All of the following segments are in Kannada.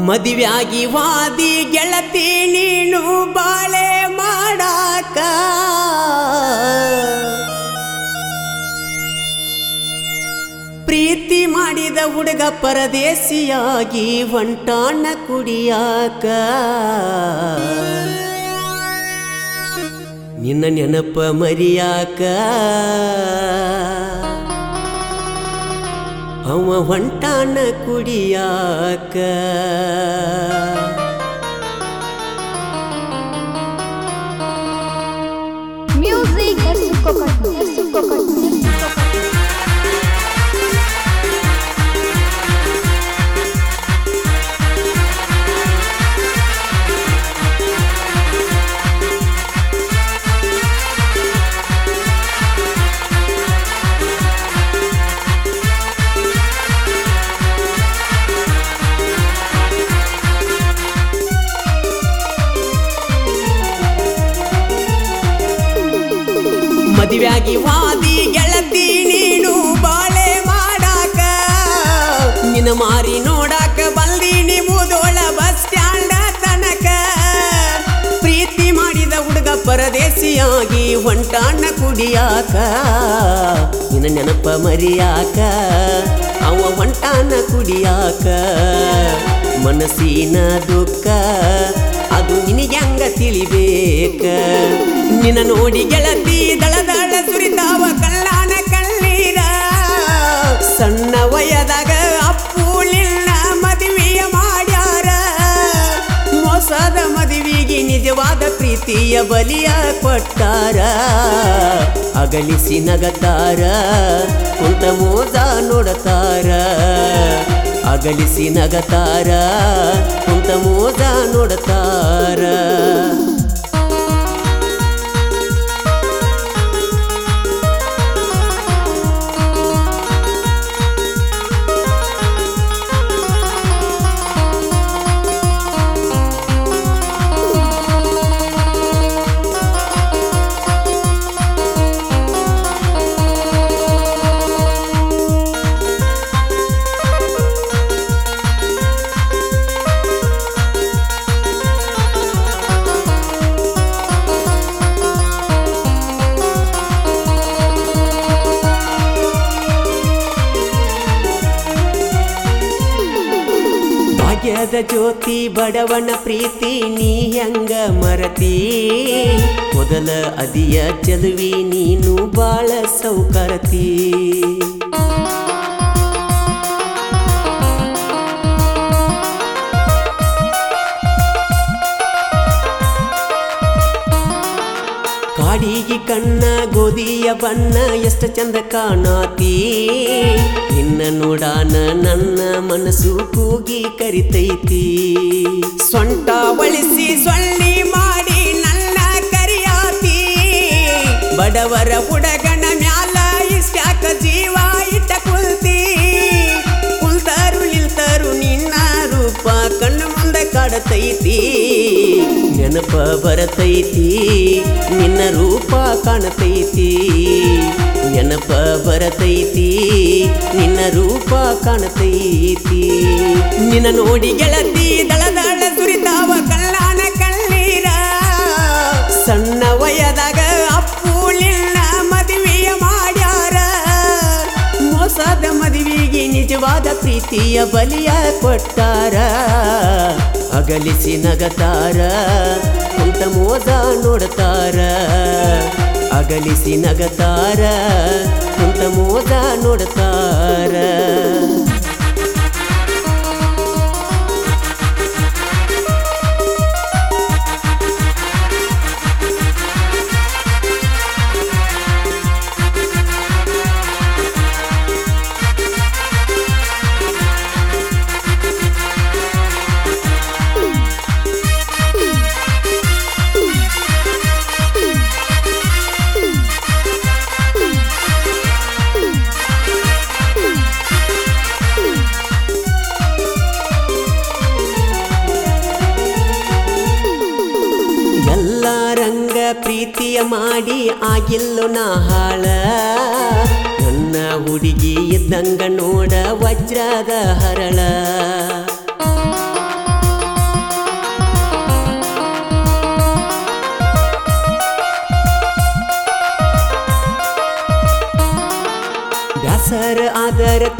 ಮದುವೆಯಾಗಿ ವಾದಿ ಗೆಳತಿ ನೀನು ಬಾಳೆ ಮಾಡಾಕ ಪ್ರೀತಿ ಮಾಡಿದ ಹುಡುಗ ಪರದೇಶಿಯಾಗಿ ಹೊಂಟಾಣ ಕುಡಿಯಾಕ ನಿನ್ನ ನೆನಪ ಮರಿಯಾಕ ಅವ ಹೊಂಟಾನ ಕುಡಿಯಾಕ Music Ersu Kokot Ersu Kokot Ersu Kokot ಮದುವೆಯಾಗಿ ವಾದಿ ಗೆಳತಿ ನೀನು ಬಾಳೆ ಮಾಡಾಕ ನಿನ್ನ ಮಾರಿ ನೋಡಾಕ ಬಂದೀನಿ ಮುದೋಳ ಬಸ್ ಸ್ಟ್ಯಾಂಡ ತನಕ ಪ್ರೀತಿ ಮಾಡಿದ ಹುಡುಗ ಪರದೇಶಿಯಾಗಿ ಹೊಂಟಾಣ ಕುಡಿಯಾಕ ನಿನ್ನ ನೆನಪ ಮರಿಯಾಕ ಅವ ಹೊಂಟಾನ ಕುಡಿಯಾಕ ಮನಸ್ಸಿನ ದುಃಖ ಅದು ನಿನಗ್ಯಾಂಗ ತಿಳಿಬೇಕ ನಿನ್ನ ನೋಡಿ ಗೆಳತಿ ದಳ ದಳ ಸುರಿತಾವ ಕಳ್ಳಾನ ಕಣ್ಣೀರ ಸಣ್ಣ ವಯದಾಗ ಅಪ್ಪು ನಿನ್ನ ಮದುವೆಯ ಮಾಡ್ಯಾರ ಮೋಸದ ಮದುವೆಗೆ ನಿಜವಾದ ಪ್ರೀತಿಯ ಬಲಿಯ ಕೊಟ್ಟಾರ ಅಗಲಿಸಿ ನಗತಾರ ಕುಂತ ಮೋದ ನೋಡತಾರ ಅಗಲಿಸಿ ನಗತಾರ ಕುಂತ ಮೋದ ನೋಡತಾರ ಭಾಗ್ಯದ ಜ್ಯೋತಿ ಬಡವನ ಪ್ರೀತಿ ನೀ ಹೆಂಗ ಮರತಿ ಮೊದಲ ಅದಿಯ ಚಲುವಿ ನೀನು ಬಾಳ ಸೌಕರತಿ ಕಾಡಿಗೆ ಕಣ್ಣ ಗೋಧಿಯ ಬಣ್ಣ ಎಷ್ಟ ಚಂದ ಕಾಣಾತಿ ನಿನ್ನ ನೋಡಾನ ನನ್ನ ಮನಸ್ಸು ಕೂಗಿ ಕರಿತೈತಿ ಸೊಂಟ ಬಳಸಿ ಸೊಳ್ಳಿ ಮಾಡಿ ನನ್ನ ಕರಿಯಾತಿ ಬಡವರ ಹುಡಗನ ಮ್ಯಾಲ ಇಷ್ಟ್ಯಾಕ ಜೀವ ಇಟ್ಟ ಕುಲ್ತಿ ಕುಲ್ತರು ನಿಲ್ತರು ನಿನ್ನ ರೂಪ ಕಣ್ಣು ಮುಂದೆ ಕಾಡತೈತಿ ನೆನಪ ಬರತೈತಿ ನಿನ್ನ ರೂಪ ಕಾಣತೈತಿ ನೆನಪ ಬರತೈತಿ ನಿನ್ನ ರೂಪ ಕಾಣತೈತಿ ನಿನ್ನ ನೋಡಿ ಗೆಳತಿ ದಳ ದಳ ಸುರಿತಾವ ಕಳ್ಳಾನ ಕಣ್ಣೀರ ಸಣ್ಣ ವಯದಾಗ ಅಪ್ಪು ನಿನ್ನ ಮದುವೆಯ ಮಾಡ್ಯಾರ ಮೋಸದ ಮದುವೆಗೆ ನಿಜವಾದ ಪ್ರೀತಿಯ ಬಲಿಯ ಕೊಟ್ಟಾರ ಅಗಲಿಸಿ ನಗತಾರ ಕುಂತ ಮೋದ ನೋಡ್ತಾರ ಅಗಲಿಸಿ ನಗತಾರ ಕುಂತ ಮೋದ ನೋಡ್ತಾರ ಎಲ್ಲ ರಂಗ ಪ್ರೀತಿಯ ಮಾಡಿ ಆಗಿಲ್ಲು ನಾ ಹಾಳ ನನ್ನ ಹುಡುಗಿ ಇದ್ದಂಗ ನೋಡ ವಜ್ರದ ಹರಳ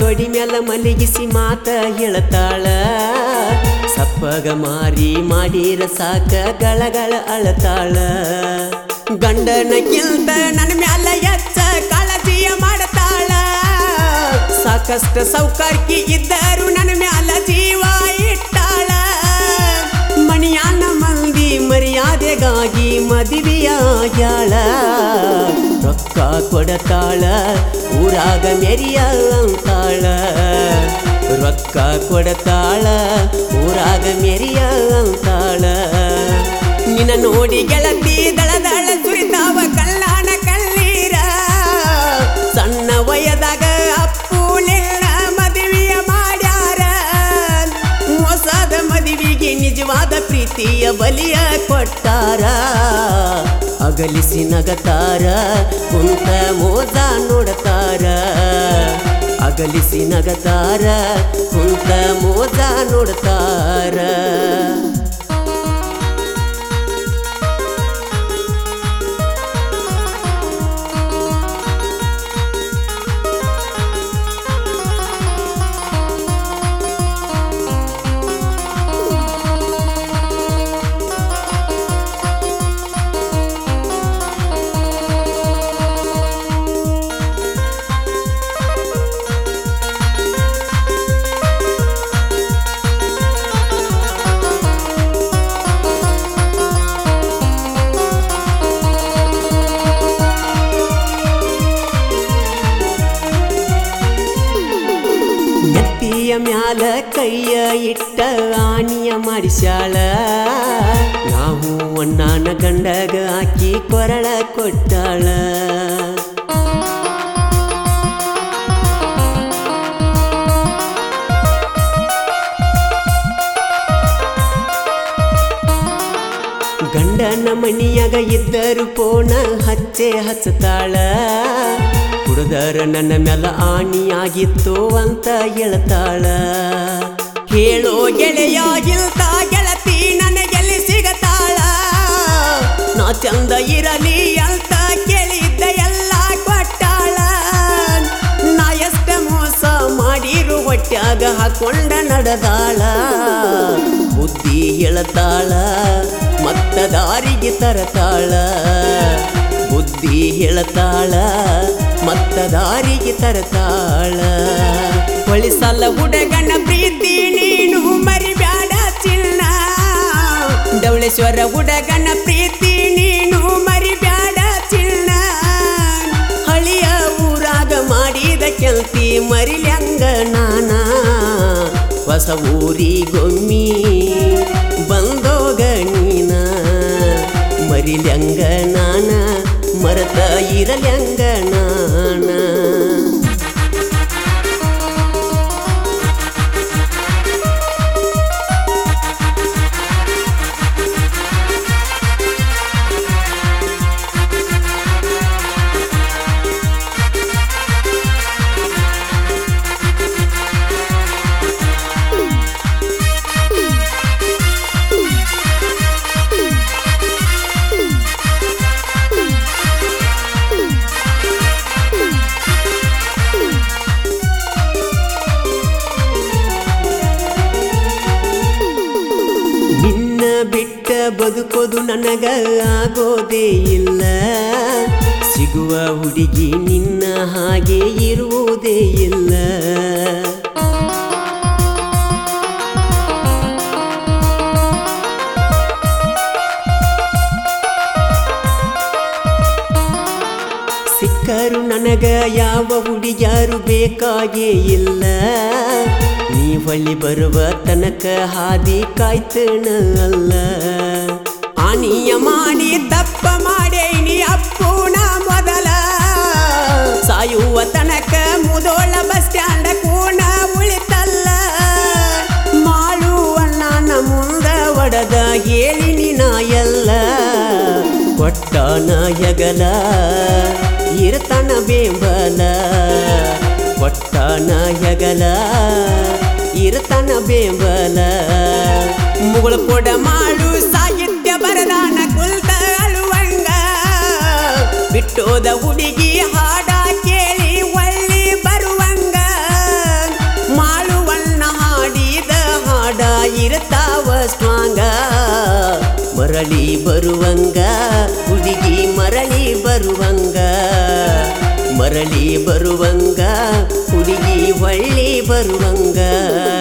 ತೊಡಿ ಮ್ಯಾಲ ಮಲಗಿಸಿ ಮಾತ ಹೇಳ್ತಾಳ ಸಪ್ಪಗ ಮಾರಿ ಮಾಡಿರ ಸಾಕ ಗಳಗಳ ಅಳತಾಳ ಗಂಡನಕ್ಕಿಂತ ನನ್ನ ಮ್ಯಾಲ ಎಚ್ಚ ಕಾಳಜಿಯ ಮಾಡ್ತಾಳ ಸಾಕಷ್ಟು ಸೌಕರ್ಕಿ ಇದ್ದರು ನನ್ನ ಮ್ಯಾಲ ಜೀವ ಇಟ್ಟಾಳ ಮಣಿಯಾನ ಮಂದಿ ಮರ್ಯಾದೆಗಾಗಿ ಮದುವೆಯಾಗ್ಯಾಳ ರೊಕ್ಕ ಕೊಡತಾಳ ಊರಾಗ ಮೆರಿಯ ಅಂತಾಳ ರೊಕ್ಕ ಕೊಡತಾಳ ಊರಾಗ ಮೆರಿಯ ಅಂತಾಳ ನಿನ್ನ ನೋಡಿ ಗೆಳತಿ ದಳ ದಳ ಸುರಿತಾವ ಕಲ್ಲಾಣ ಕಲ್ಲೀರ ಸಣ್ಣ ವಯದಾಗ ಅಪ್ಪುಲಿಲ್ಲ ಮದುವೆಯ ಮಾಡ್ಯಾರ ಮೋಸದ ಮದುವೆಗೆ ನಿಜವಾದ ಪ್ರೀತಿಯ ಬಲಿಯ ಕೊಟ್ಟಾರ ಅಗಲಿಸಿ ನಗತಾರ ಕುಂತ ಮೋದ ನೋಡತಾರ ಅಗಲಿಸಿ ನಗತಾರ ಕುಂತ ಮೋದ ನೋಡ್ತಾರ ನೆತ್ತಿಯ ಮ್ಯಾಲ ಕೈಯ ಇಟ್ಟ ಆನಿಯ ಮಾಡಿಸ್ಯಾಳ ನಾವು ಅಣ್ಣನ ಗಂಡಗ ಹಾಕಿ ಕೊರಳ ಕೊಟ್ಟಾಳ ಗಂಡನ ಮನಿಯಾಗ ಇದ್ದರು ಪೋಣ ಹಚ್ಚೆ ಹಚ್ಚತಾಳ ಹುಡುಗರ ನನ್ನ ಮ್ಯಾಲ ಆಣಿಯಾಗಿತ್ತು ಅಂತ ಹೇಳ್ತಾಳ ಹೇಳೋ ಗೆಳೆಯಾಗಿಲ್ತ ಗೆಳತಿ ನನಗೆಲ್ಲಿ ಸಿಗತಾಳ ನಾ ಚಂದ ಇರಲಿ ಅಂತ ಕೇಳಿದ್ದ ಎಲ್ಲ ಕೊಟ್ಟಾಳ ನಾ ಎಷ್ಟ ಮೋಸ ಮಾಡಿರು ಹೊಟ್ಯಾಗ ಹಾಕೊಂಡ ನಡೆದಾಳ ಬುದ್ಧಿ ಹೇಳ್ತಾಳ ಮತ್ತ ದಾರಿಗೆ ತರತಾಳ ಬುದ್ಧಿ ಹೇಳ್ತಾಳ ಮತ್ತ ದಾರಿಗೆ ತರತಾಳ ಹೊಳಿಸಲ್ಲ ಹುಡುಗನ ಪ್ರೀತಿ ನೀನು ಮರಿಬ್ಯಾಡ ಚಿನ್ನ ಡವಳೇಶ್ವರ ಹುಡುಗನ ಪ್ರೀತಿ ನೀನು ಮರಿಬ್ಯಾಡ ಚಿನ್ನ ಹಳಿಯ ಊರಾಗ ಮಾಡಿದ ಕೆಲ್ತಿ ಮರಿಲ್ಯಂಗ ನಾನ ಹೊಸ ಊರಿಗೊಮ್ಮಿ ಬಂದೋಗ ನೀನ ಮರಿಲ್ಯಂಗ ನಾನ ಮರತ ಇರಲ್ಯಂಗ ನಾನ ನಿನ್ನ ಬಿಟ್ಟ ಬದುಕೋದು ನನಗ ಆಗೋದೇ ಇಲ್ಲ ಸಿಗುವ ಹುಡುಗಿ ನಿನ್ನ ಹಾಗೆ ಇರುವುದೇ ಇಲ್ಲ ಸಿಕ್ಕರು ನನಗ ಯಾವ ಹುಡುಗ್ಯಾರು ಬೇಕಾಗೇ ಇಲ್ಲ ನೀ ಹೊಳ್ಳಿ ಬರುವ ತನಕ ಹಾದಿ ಕಾಯ್ತಣ ಅಲ್ಲ ಆನಿಯ ಮಾಡಿ ತಪ್ಪ ಮಾಡೇನಿ ಅಪ್ಪುನ ಮೊದಲ ಸಾಯುವ ತನಕ ಮುದೋಳ ಬಸ್ ಸ್ಟ್ಯಾಂಡ್ ಕೂಣ ಉಳಿತಲ್ಲ ಮಾಳುವಣ್ಣನ ಮುಂದ ಒಡದ ಹೇಳಿನಿ ನಾ ಎಲ್ಲ ಕೊಟ್ಟನ ಹೆಗಲ ಇರ್ತಾನ ಬೇಂಬಲ ಕೊಟ್ಟನ ಹೆಗಲ ಇರ್ತಾನ ಬೇಂಬಲ ಮುಗಳ ಕೊಡ ಮಾಡು ಸಾಹಿತ್ಯ ಬರದಾನ ಕುಲ್ತ ಅಳುವಂಗ ಬಿಟ್ಟೋದ ಹುಡುಗಿ ಹಾಡ ಕೇಳಿ ಒಳ್ಳಿ ಬರುವಂಗ ಮರಳಿ ಬರುವಂಗ ಹುಡುಗಿ ಮರಳಿ ಬರುವಂಗ ಮರಳಿ ಬರುವಂಗ ಹುಡುಗಿ ಹೊಳ್ಳಿ ಬರುವಂಗ